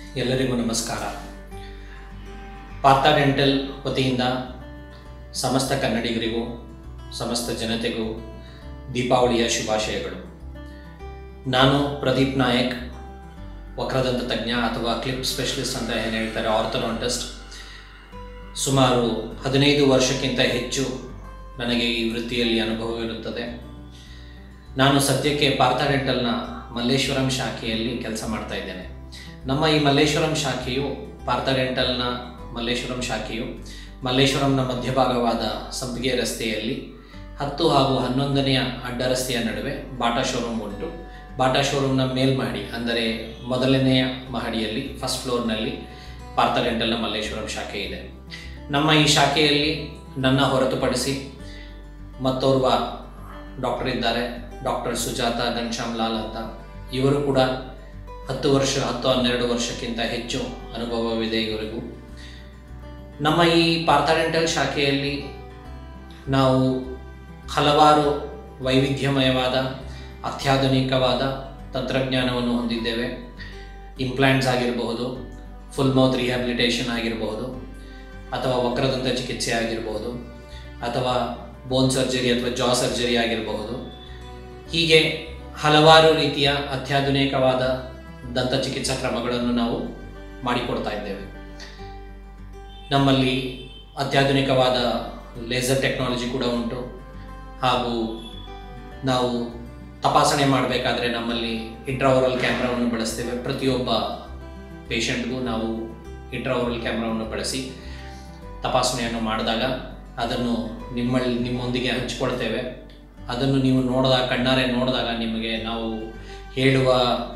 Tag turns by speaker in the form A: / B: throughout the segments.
A: ಎಲ್ಲರಿಗೂ ನಮಸ್ಕಾರ ಪಾರ್ಥ ಡೆಂಟಲ್ ವತಿಯಿಂದ ಸಮಸ್ತ ಕನ್ನಡಿಗರಿಗೂ ಸಮಸ್ತ ಜನತೆಗೂ ದೀಪಾವಳಿಯ ಶುಭಾಶಯಗಳು ನಾನು ಪ್ರದೀಪ್ ನಾಯಕ್ ವಕ್ರದಂತ ತಜ್ಞ ಅಥವಾ ಕ್ಲಿಪ್ ಸ್ಪೆಷಲಿಸ್ಟ್ ಅಂತ ಏನು ಹೇಳ್ತಾರೆ ಆರ್ಥೋಡಾಂಟಿಸ್ಟ್ ಸುಮಾರು ಹದಿನೈದು ವರ್ಷಕ್ಕಿಂತ ಹೆಚ್ಚು ನನಗೆ ಈ ವೃತ್ತಿಯಲ್ಲಿ ಅನುಭವವಿರುತ್ತದೆ ನಾನು ಸದ್ಯಕ್ಕೆ ಪಾರ್ಥ ಡೆಂಟಲ್ನ ಮಲ್ಲೇಶ್ವರಂ ಶಾಖೆಯಲ್ಲಿ ಕೆಲಸ ಮಾಡ್ತಾ ಇದ್ದೇನೆ ನಮ್ಮ ಈ ಮಲ್ಲೇಶ್ವರಂ ಶಾಖೆಯು ಪಾರ್ಥ ಡೆಂಟಲ್ನ ಮಲ್ಲೇಶ್ವರಂ ಶಾಖೆಯು ಮಲ್ಲೇಶ್ವರಂನ ಮಧ್ಯಭಾಗವಾದ ಸಂಪಿಗೆ ರಸ್ತೆಯಲ್ಲಿ ಹತ್ತು ಹಾಗೂ ಹನ್ನೊಂದನೆಯ ಅಡ್ಡ ರಸ್ತೆಯ ನಡುವೆ ಬಾಟಾ ಶೋರೂಮ್ ಉಂಟು ಬಾಟಾ ಶೋರೂಮ್ನ ಮೇಲ್ಮಹಡಿ ಅಂದರೆ ಮೊದಲನೆಯ ಮಹಡಿಯಲ್ಲಿ ಫಸ್ಟ್ ಫ್ಲೋರ್ನಲ್ಲಿ ಪಾರ್ಥ ಡೆಂಟಲ್ನ ಮಲ್ಲೇಶ್ವರಂ ಶಾಖೆ ಇದೆ ನಮ್ಮ ಈ ಶಾಖೆಯಲ್ಲಿ ನನ್ನ ಹೊರತುಪಡಿಸಿ ಮತ್ತೋರ್ವ ಡಾಕ್ಟರ್ ಇದ್ದಾರೆ ಡಾಕ್ಟರ್ ಸುಜಾತ ಘನಶ್ಯಾಮ್ ಲಾಲ್ ಅಂತ ಇವರು ಕೂಡ ಹತ್ತು ವರ್ಷ ಹತ್ತು ಹನ್ನೆರಡು ವರ್ಷಕ್ಕಿಂತ ಹೆಚ್ಚು ಅನುಭವವಿದೆ ಇವರಿಗೂ ನಮ್ಮ ಈ ಪಾರ್ಥಡೆಂಟಲ್ ಶಾಖೆಯಲ್ಲಿ ನಾವು ಹಲವಾರು ವೈವಿಧ್ಯಮಯವಾದ ಅತ್ಯಾಧುನಿಕವಾದ ತಂತ್ರಜ್ಞಾನವನ್ನು ಹೊಂದಿದ್ದೇವೆ ಇಂಪ್ಲಾಂಟ್ಸ್ ಆಗಿರಬಹುದು ಫುಲ್ ಮೌತ್ ರಿಹ್ಯಾಬಿಲಿಟೇಷನ್ ಆಗಿರಬಹುದು ಅಥವಾ ವಕ್ರದಂತ ಚಿಕಿತ್ಸೆ ಆಗಿರಬಹುದು ಅಥವಾ ಬೋನ್ ಸರ್ಜರಿ ಅಥವಾ ಜಾ ಸರ್ಜರಿ ಆಗಿರಬಹುದು ಹೀಗೆ ಹಲವಾರು ರೀತಿಯ ಅತ್ಯಾಧುನಿಕವಾದ ದಂತ ಚಿಕಿತ್ಸಾ ಕ್ರಮಗಳನ್ನು ನಾವು ಮಾಡಿಕೊಡ್ತಾ ಇದ್ದೇವೆ ನಮ್ಮಲ್ಲಿ ಅತ್ಯಾಧುನಿಕವಾದ ಲೇಸರ್ ಟೆಕ್ನಾಲಜಿ ಕೂಡ ಉಂಟು ಹಾಗೂ ನಾವು ತಪಾಸಣೆ ಮಾಡಬೇಕಾದ್ರೆ ನಮ್ಮಲ್ಲಿ ಇಂಟ್ರಾವರಲ್ ಕ್ಯಾಮ್ರಾವನ್ನು ಬಳಸ್ತೇವೆ ಪ್ರತಿಯೊಬ್ಬ ಪೇಷಂಟ್ಗೂ ನಾವು ಇಂಟ್ರಾವರಲ್ ಕ್ಯಾಮ್ರಾವನ್ನು ಬಳಸಿ ತಪಾಸಣೆಯನ್ನು ಮಾಡಿದಾಗ ಅದನ್ನು ನಿಮ್ಮಲ್ಲಿ ನಿಮ್ಮೊಂದಿಗೆ ಹಂಚಿಕೊಳ್ತೇವೆ ಅದನ್ನು ನೀವು ನೋಡಿದಾಗ ಕಣ್ಣಾರೆ ನೋಡಿದಾಗ ನಿಮಗೆ ನಾವು ಹೇಳುವ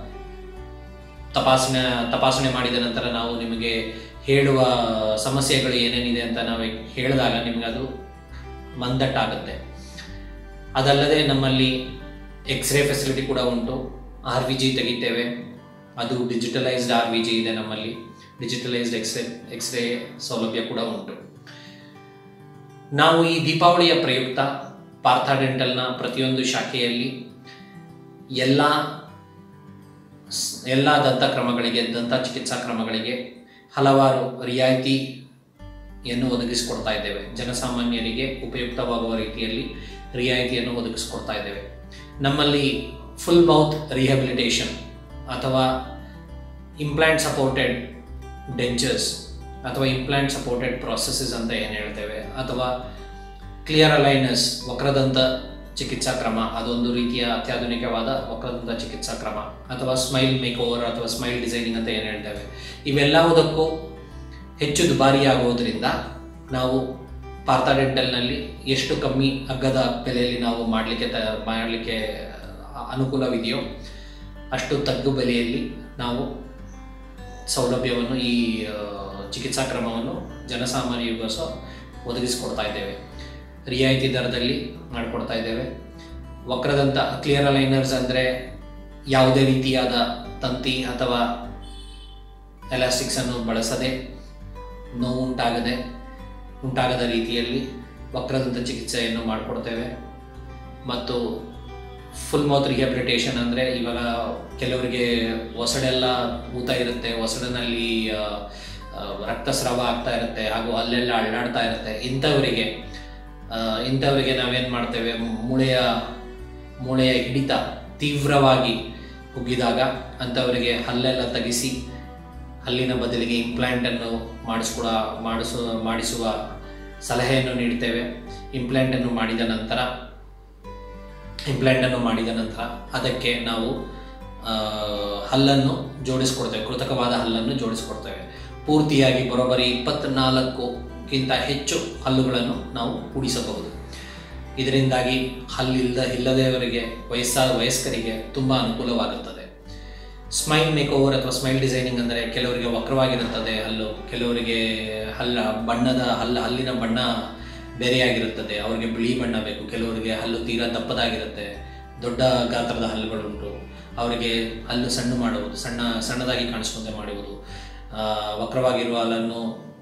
A: ತಪಾಸಣೆ ತಪಾಸಣೆ ಮಾಡಿದ ನಂತರ ನಾವು ನಿಮಗೆ ಹೇಳುವ ಸಮಸ್ಯೆಗಳು ಏನೇನಿದೆ ಅಂತ ನಾವು ಹೇಳಿದಾಗ ನಿಮಗೆ ಅದು ಮಂದಟ್ಟಾಗುತ್ತೆ ಅದಲ್ಲದೆ ನಮ್ಮಲ್ಲಿ ಎಕ್ಸ್ರೇ ಫೆಸಿಲಿಟಿ ಕೂಡ ಉಂಟು ಆರ್ ವಿ ಜಿ ತೆಗಿತೇವೆ ಅದು ಡಿಜಿಟಲೈಸ್ಡ್ ಆರ್ ವಿ ಜಿ ಇದೆ ನಮ್ಮಲ್ಲಿ ಡಿಜಿಟಲೈಸ್ಡ್ ಎಕ್ಸ್ರೇ ಎಕ್ಸ್ರೇ ಸೌಲಭ್ಯ ಕೂಡ ಉಂಟು ನಾವು ಈ ದೀಪಾವಳಿಯ ಪ್ರಯುಕ್ತ ಪಾರ್ಥ ಡೆಂಟಲ್ನ ಪ್ರತಿಯೊಂದು ಶಾಖೆಯಲ್ಲಿ ಎಲ್ಲ ಎಲ್ಲ ದಂತ ಕ್ರಮಗಳಿಗೆ ದಂತ ಚಿಕಿತ್ಸಾ ಕ್ರಮಗಳಿಗೆ ಹಲವಾರು ರಿಯಾಯಿತಿಯನ್ನು ಒದಗಿಸಿಕೊಡ್ತಾ ಇದ್ದೇವೆ ಜನಸಾಮಾನ್ಯರಿಗೆ ಉಪಯುಕ್ತವಾಗುವ ರೀತಿಯಲ್ಲಿ ರಿಯಾಯಿತಿಯನ್ನು ಒದಗಿಸಿಕೊಡ್ತಾ ಇದ್ದೇವೆ ನಮ್ಮಲ್ಲಿ ಫುಲ್ ಮೌತ್ ರಿಹ್ಯಾಬಿಲಿಟೇಷನ್ ಅಥವಾ ಇಂಪ್ಲಾಂಟ್ ಸಪೋರ್ಟೆಡ್ ಡೆಂಚರ್ಸ್ ಅಥವಾ ಇಂಪ್ಲಾಂಟ್ ಸಪೋರ್ಟೆಡ್ ಪ್ರಾಸೆಸಸ್ ಅಂತ ಏನು ಹೇಳ್ತೇವೆ ಅಥವಾ ಕ್ಲಿಯರ್ ಅಲೈನಸ್ ವಕ್ರದಂತ ಚಿಕಿತ್ಸಾ ಕ್ರಮ ಅದೊಂದು ರೀತಿಯ ಅತ್ಯಾಧುನಿಕವಾದ ವಕ್ರದಂತ ಚಿಕಿತ್ಸಾ ಕ್ರಮ ಅಥವಾ ಸ್ಮೈಲ್ ಮೇಕ್ ಓವರ್ ಅಥವಾ ಸ್ಮೈಲ್ ಡಿಸೈನಿಂಗ್ ಅಂತ ಏನು ಹೇಳ್ತೇವೆ ಇವೆಲ್ಲವುದಕ್ಕೂ ಹೆಚ್ಚು ದುಬಾರಿಯಾಗುವುದರಿಂದ ನಾವು ಪಾರ್ಥ ಡೆಂಟಲ್ನಲ್ಲಿ ಎಷ್ಟು ಕಮ್ಮಿ ಅಗ್ಗದ ಬೆಲೆಯಲ್ಲಿ ನಾವು ಮಾಡಲಿಕ್ಕೆ ತ ಮಾಡಲಿಕ್ಕೆ ಅನುಕೂಲವಿದೆಯೋ ಅಷ್ಟು ತಗ್ಗು ಬೆಲೆಯಲ್ಲಿ ನಾವು ಸೌಲಭ್ಯವನ್ನು ಈ ಚಿಕಿತ್ಸಾ ಕ್ರಮವನ್ನು ಜನಸಾಮಾನ್ಯರಿಗೂ ಸಹ ಒದಗಿಸಿಕೊಡ್ತಾ ಇದ್ದೇವೆ ರಿಯಾಯಿತಿ ದರದಲ್ಲಿ ಮಾಡಿಕೊಡ್ತಾ ಇದ್ದೇವೆ ವಕ್ರದಂತ ಕ್ಲಿಯರ್ ಅಲೈನರ್ಸ್ ಅಂದರೆ ಯಾವುದೇ ರೀತಿಯಾದ ತಂತಿ ಅಥವಾ ಎಲಾಸ್ಟಿಕ್ಸನ್ನು ಬಳಸದೆ ನೋವು ಉಂಟಾಗದೆ ಉಂಟಾಗದ ರೀತಿಯಲ್ಲಿ ವಕ್ರದಂತ ಚಿಕಿತ್ಸೆಯನ್ನು ಮಾಡಿಕೊಡ್ತೇವೆ ಮತ್ತು ಫುಲ್ ಮೌತ್ ರಿಹ್ಯಾಬಿಲಿಟೇಷನ್ ಅಂದರೆ ಇವಾಗ ಕೆಲವರಿಗೆ ಒಸಡೆಲ್ಲ ಊತ ಇರುತ್ತೆ ಒಸಡಿನಲ್ಲಿ ರಕ್ತಸ್ರಾವ ಆಗ್ತಾ ಇರುತ್ತೆ ಹಾಗೂ ಅಲ್ಲೆಲ್ಲ ಅಳ್ಳಾಡ್ತಾ ಇರುತ್ತೆ ಇಂಥವರಿಗೆ ಇಂಥವರಿಗೆ ನಾವೇನು ಮಾಡ್ತೇವೆ ಮೂಳೆಯ ಮೂಳೆಯ ಹಿಡಿತ ತೀವ್ರವಾಗಿ ಕುಗ್ಗಿದಾಗ ಅಂಥವರಿಗೆ ಹಲ್ಲೆಲ್ಲ ತಗಿಸಿ ಹಲ್ಲಿನ ಬದಲಿಗೆ ಇಂಪ್ಲಾಂಟನ್ನು ಮಾಡಿಸ್ಕೊಡ ಮಾಡಿಸುವ ಮಾಡಿಸುವ ಸಲಹೆಯನ್ನು ನೀಡ್ತೇವೆ ಇಂಪ್ಲಾಂಟನ್ನು ಮಾಡಿದ ನಂತರ ಇಂಪ್ಲಾಂಟನ್ನು ಮಾಡಿದ ನಂತರ ಅದಕ್ಕೆ ನಾವು ಹಲ್ಲನ್ನು ಜೋಡಿಸ್ಕೊಡ್ತೇವೆ ಕೃತಕವಾದ ಹಲ್ಲನ್ನು ಜೋಡಿಸ್ಕೊಡ್ತೇವೆ ಪೂರ್ತಿಯಾಗಿ ಬರೋಬ್ಬರಿ ಇಪ್ಪತ್ನಾಲ್ಕುಕ್ಕಿಂತ ಹೆಚ್ಚು ಹಲ್ಲುಗಳನ್ನು ನಾವು ಕೂಡಿಸಬಹುದು ಇದರಿಂದಾಗಿ ಹಲ್ಲಿಲ್ಲದ ಇಲ್ಲದವರಿಗೆ ವಯಸ್ಸಾದ ವಯಸ್ಕರಿಗೆ ತುಂಬ ಅನುಕೂಲವಾಗುತ್ತದೆ ಸ್ಮೈಲ್ ಮೇಕ್ ಓವರ್ ಅಥವಾ ಸ್ಮೈಲ್ ಡಿಸೈನಿಂಗ್ ಅಂದರೆ ಕೆಲವರಿಗೆ ವಕ್ರವಾಗಿರುತ್ತದೆ ಹಲ್ಲು ಕೆಲವರಿಗೆ ಹಲ್ಲ ಬಣ್ಣದ ಹಲ್ಲ ಹಲ್ಲಿನ ಬಣ್ಣ ಬೇರೆಯಾಗಿರುತ್ತದೆ ಅವರಿಗೆ ಬಿಳಿ ಬಣ್ಣ ಬೇಕು ಕೆಲವರಿಗೆ ಹಲ್ಲು ತೀರಾ ದಪ್ಪದಾಗಿರುತ್ತೆ ದೊಡ್ಡ ಗಾತ್ರದ ಹಲ್ಲುಗಳುಂಟು ಅವರಿಗೆ ಹಲ್ಲು ಸಣ್ಣ ಮಾಡುವುದು ಸಣ್ಣ ಸಣ್ಣದಾಗಿ ಕಾಣಿಸುವಂತೆ ಮಾಡುವುದು ವಕ್ರವಾಗಿರುವ ಹಲ್ಲನ್ನು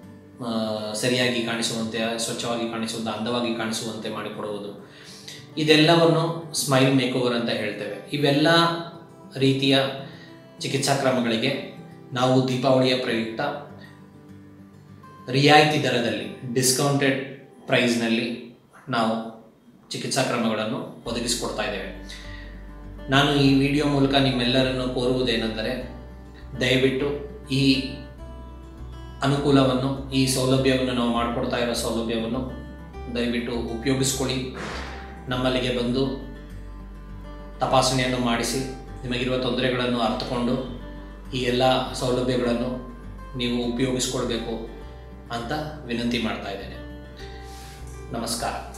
A: ಸರಿಯಾಗಿ ಕಾಣಿಸುವಂತೆ ಸ್ವಚ್ಛವಾಗಿ ಕಾಣಿಸುವಂತೆ ಅಂದವಾಗಿ ಕಾಣಿಸುವಂತೆ ಮಾಡಿಕೊಡುವುದು ಇದೆಲ್ಲವನ್ನು ಸ್ಮೈಲ್ ಮೇಕ್ ಓವರ್ ಅಂತ ಹೇಳ್ತೇವೆ ಇವೆಲ್ಲ ರೀತಿಯ ಚಿಕಿತ್ಸಾ ಕ್ರಮಗಳಿಗೆ ನಾವು ದೀಪಾವಳಿಯ ಪ್ರಯುಕ್ತ ರಿಯಾಯಿತಿ ದರದಲ್ಲಿ ಡಿಸ್ಕೌಂಟೆಡ್ ಪ್ರೈಸ್ನಲ್ಲಿ ನಾವು ಚಿಕಿತ್ಸಾ ಕ್ರಮಗಳನ್ನು ಒದಗಿಸಿಕೊಡ್ತಾ ಇದ್ದೇವೆ ನಾನು ಈ ವಿಡಿಯೋ ಮೂಲಕ ನಿಮ್ಮೆಲ್ಲರನ್ನು ಕೋರುವುದೇನೆಂದರೆ ದಯವಿಟ್ಟು ಈ ಅನುಕೂಲವನ್ನು ಈ ಸೌಲಭ್ಯವನ್ನು ನಾವು ಮಾಡಿಕೊಡ್ತಾ ಇರೋ ಸೌಲಭ್ಯವನ್ನು ದಯವಿಟ್ಟು ಉಪಯೋಗಿಸ್ಕೊಳ್ಳಿ ನಮ್ಮಲ್ಲಿಗೆ ಬಂದು ತಪಾಸಣೆಯನ್ನು ಮಾಡಿಸಿ ನಿಮಗಿರುವ ತೊಂದರೆಗಳನ್ನು ಅರ್ಥಕೊಂಡು ಈ ಎಲ್ಲ ಸೌಲಭ್ಯಗಳನ್ನು ನೀವು ಉಪಯೋಗಿಸ್ಕೊಳ್ಬೇಕು ಅಂತ ವಿನಂತಿ ಮಾಡ್ತಾ ಇದ್ದೇನೆ ನಮಸ್ಕಾರ